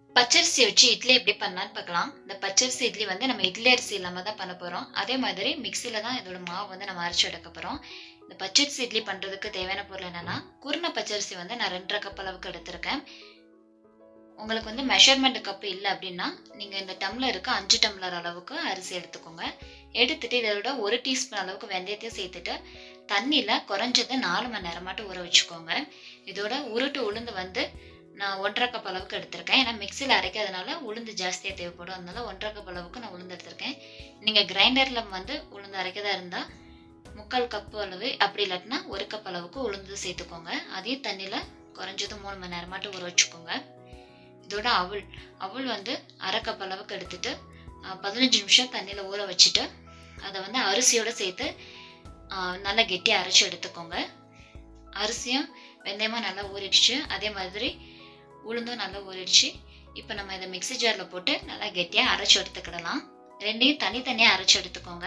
பச்சரிசி வச்சு இட்லி எப்படி பண்ணலான்னு பார்க்கலாம் இந்த பச்சரிசி இட்லி வந்து நம்ம இட்லி அரிசி இல்லாமல் தான் பண்ண போகிறோம் அதே மாதிரி மிக்சியில் தான் இதோட மாவு வந்து நம்ம அரைச்சி எடுக்க போகிறோம் இந்த பச்சரிசி இட்லி பண்ணுறதுக்கு தேவையான பொருள் என்னென்னா குருணை பச்சரிசி வந்து நான் ரெண்டரை கப் அளவுக்கு எடுத்திருக்கேன் உங்களுக்கு வந்து மெஷர்மெண்ட் கப்பு இல்லை அப்படின்னா நீங்கள் இந்த டம்ளருக்கு அஞ்சு டம்ளர் அளவுக்கு அரிசி எடுத்துக்கோங்க எடுத்துட்டு இதோட ஒரு டீஸ்பூன் அளவுக்கு வெந்தயத்தையும் சேர்த்துட்டு தண்ணியில் குறைஞ்சது நாலு மணி நேரம் மட்டும் ஊற வச்சுக்கோங்க இதோட உருட்டு உளுந்து வந்து நான் ஒன்றரை கப் அளவுக்கு எடுத்திருக்கேன் ஏன்னா மிக்சியில் அரைக்காதனால உளுந்து ஜாஸ்தியாக தேவைப்படும் அதனால ஒன்றரை கப் அளவுக்கு நான் உளுந்து எடுத்திருக்கேன் நீங்கள் கிரைண்டரில் வந்து உளுந்து அரைக்கதா இருந்தால் முக்கால் கப்பு அளவு அப்படி இல்லாட்டினா ஒரு கப் அளவுக்கு உளுந்து சேர்த்துக்கோங்க அதையும் தண்ணியில் குறைஞ்சது மூணு மணி நேரம் மட்டும் ஊற வச்சுக்கோங்க இதோட அவள் அவள் வந்து அரை கப் அளவுக்கு எடுத்துட்டு பதினஞ்சு நிமிஷம் தண்ணியில் ஊற வச்சுட்டு அதை வந்து அரிசியோடு சேர்த்து நல்லா கெட்டியாக அரைச்சி எடுத்துக்கோங்க அரிசியும் வெந்தயமாக நல்லா ஊறிடுச்சு அதே மாதிரி உளுந்தும் நல்லா ஊறிடுச்சு இப்போ நம்ம இதை மிக்சி ஜாரில் போட்டு நல்லா கெட்டியாக அரைச்சி எடுத்துக்கிடலாம் ரெண்டையும் தனித்தனியாக அரைச்சி எடுத்துக்கோங்க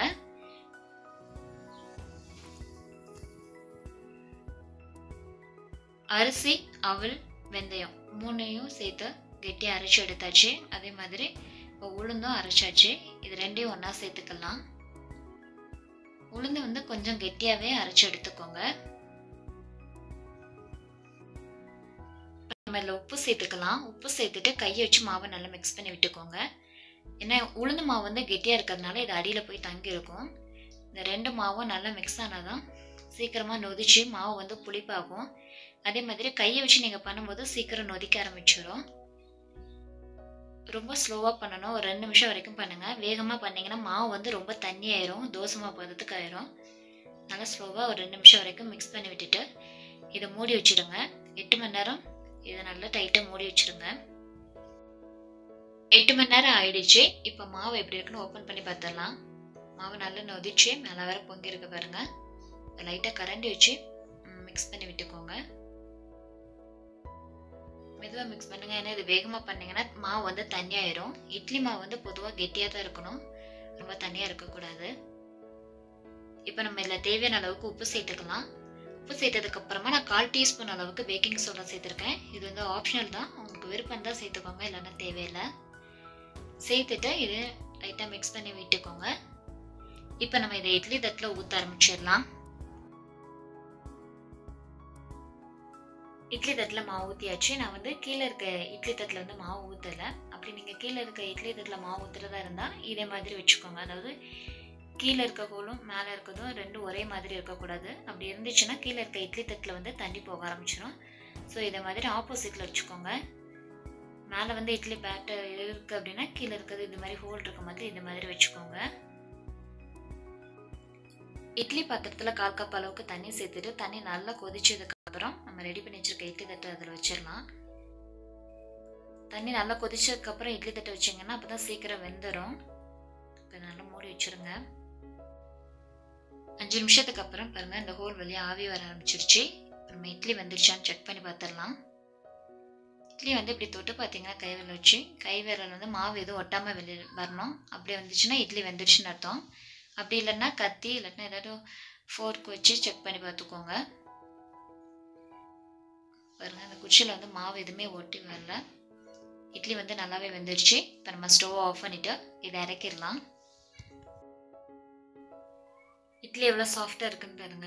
அரிசி அவல் வெந்தயம் மூணையும் சேர்த்து கெட்டியாக அரைச்சி எடுத்தாச்சு அதே மாதிரி இப்போ உளுந்தும் அரைச்சாச்சு இது ரெண்டையும் ஒன்றா சேர்த்துக்கலாம் உளுந்து வந்து கொஞ்சம் கெட்டியாகவே அரைச்சி எடுத்துக்கோங்க நம்ம இதில் உப்பு சேர்த்துக்கலாம் உப்பு சேர்த்துட்டு கையை வச்சு மாவை நல்லா மிக்ஸ் பண்ணி விட்டுக்கோங்க ஏன்னா உளுந்து மாவு வந்து கெட்டியாக இருக்கிறதுனால இது அடியில் போய் தங்கி இருக்கும் இந்த ரெண்டு மாவும் நல்லா மிக்ஸ் ஆனால் தான் சீக்கிரமாக நொதிச்சு மாவு வந்து புளிப்பாகும் அதே மாதிரி கையை வச்சு நீங்கள் பண்ணும்போது சீக்கிரம் நொதிக்க ஆரம்பிச்சிடும் ரொம்ப ஸ்லோவாக பண்ணணும் ஒரு ரெண்டு நிமிஷம் வரைக்கும் பண்ணுங்கள் வேகமாக பண்ணிங்கன்னா மாவு வந்து ரொம்ப தண்ணி ஆயிரும் தோசை மாவு பதத்துக்கு ஆயிரும் நல்லா ஸ்லோவாக ஒரு ரெண்டு நிமிஷம் வரைக்கும் மிக்ஸ் பண்ணி விட்டுட்டு இதை மூடி வச்சுடுங்க எட்டு மணி நேரம் இதை நல்லா டைட்டாக மூடி வச்சுருங்க எட்டு மணி நேரம் ஆயிடுச்சு இப்போ மாவு எப்படி இருக்குன்னு ஓப்பன் பண்ணி பார்த்துடலாம் மாவு நல்லா நொதிச்சு மேலே வேற பொங்கி இருக்க பாருங்க லைட்டாக கரண்டி வச்சு மிக்ஸ் பண்ணி விட்டுக்கோங்க மெதுவாக மிக்ஸ் பண்ணுங்க ஏன்னா இது வேகமாக பண்ணீங்கன்னா மாவு வந்து தண்ணியாயிரும் இட்லி மாவு வந்து பொதுவாக கெட்டியாக தான் இருக்கணும் ரொம்ப தண்ணியாக இருக்கக்கூடாது இப்போ நம்ம இதில் தேவையான அளவுக்கு உப்பு சேர்த்துக்கலாம் உப்பு சேர்த்ததுக்கு அப்புறமா நான் கால் டீஸ்பூன் அளவுக்கு பேக்கிங் சோடா சேர்த்துருக்கேன் இது வந்து ஆப்ஷனல் தான் உங்களுக்கு விருப்பம் தான் சேர்த்துக்கோங்க இல்லைன்னா தேவையில்லை சேர்த்துட்டு இது லைட்டாக மிக்ஸ் பண்ணி விட்டுக்கோங்க இப்போ நம்ம இதை இட்லி தட்டில் ஊற்ற ஆரம்பிச்சிடலாம் இட்லி தட்டில் மாவு ஊற்றியாச்சு நான் வந்து கீழே இருக்க இட்லி தட்டில் வந்து மாவு ஊற்றலை அப்படி நீங்கள் கீழே இருக்க இட்லி தட்டில் மாவு ஊற்றுறதா இருந்தால் இதே மாதிரி வச்சுக்கோங்க அதாவது கீழே இருக்க கோலும் மேலே இருக்கிறதும் ரெண்டும் ஒரே மாதிரி இருக்கக்கூடாது அப்படி இருந்துச்சுன்னா கீழே இருக்க இட்லி தட்டில் வந்து தண்ணி போக ஆரம்பிச்சிடும் ஸோ இதை மாதிரி ஆப்போசிட்டில் வச்சுக்கோங்க மேலே வந்து இட்லி பேட்டர் இருக்குது அப்படின்னா கீழே இருக்கிறது இது மாதிரி ஹோல் இருக்க மாதிரி இந்த மாதிரி வச்சுக்கோங்க இட்லி பாத்திரத்தில் கால் கப் அளவுக்கு தண்ணி சேர்த்துட்டு தண்ணி நல்லா கொதிச்சதுக்கு அப்புறம் நம்ம ரெடி பண்ணி வச்சிருக்க இட்லி தட்டை அதில் வச்சிடலாம் தண்ணி நல்லா கொதிச்சதுக்கப்புறம் இட்லி தட்டை வச்சிங்கன்னா அப்போ தான் சீக்கிரம் வெந்துடும் இப்போ நல்லா மூடி வச்சுருங்க அஞ்சு நிமிஷத்துக்கு அப்புறம் பாருங்கள் இந்த ஹோல் வழியாக ஆவி வர ஆரம்பிச்சிருச்சு நம்ம இட்லி வந்துருச்சான்னு செக் பண்ணி பார்த்துடலாம் இட்லி வந்து இப்படி தொட்டு பார்த்தீங்கன்னா கை விரல் வச்சு கை விரல் வந்து மாவு எதுவும் ஒட்டாமல் வெளியே வரணும் அப்படி வந்துச்சுன்னா இட்லி வெந்துருச்சுன்னு அர்த்தம் அப்படி இல்லைன்னா கத்தி இல்லைன்னா ஏதாவது ஃபோர்க் வச்சு செக் பண்ணி பார்த்துக்கோங்க பாருங்கள் அந்த குச்சியில் வந்து மாவு எதுவுமே ஒட்டி வரல இட்லி வந்து நல்லாவே வெந்துருச்சு இப்போ நம்ம ஸ்டவ் ஆஃப் பண்ணிவிட்டு இதை இறக்கிடலாம் இட்லி எவ்வளோ சாஃப்டாக இருக்குன்னு பாருங்க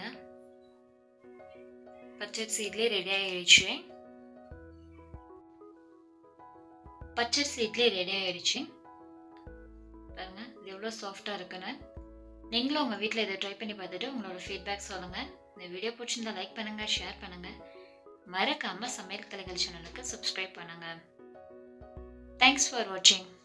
பச்சரிசி இட்லி ரெடி ஆகிடுச்சு பச்சரிசி இட்லி ரெடி ஆகிடுச்சு பாருங்க இது எவ்வளோ சாஃப்டாக இருக்குன்னு நீங்களும் உங்கள் வீட்டில் இதை ட்ரை பண்ணி பார்த்துட்டு உங்களோட ஃபீட்பேக் சொல்லுங்கள் இந்த வீடியோ பிடிச்சிருந்தா லைக் பண்ணுங்கள் ஷேர் பண்ணுங்கள் மறக்காமல் சமையல் கலைகள் சேனலுக்கு சப்ஸ்கிரைப் பண்ணுங்கள் தேங்க்ஸ் ஃபார் வாட்சிங்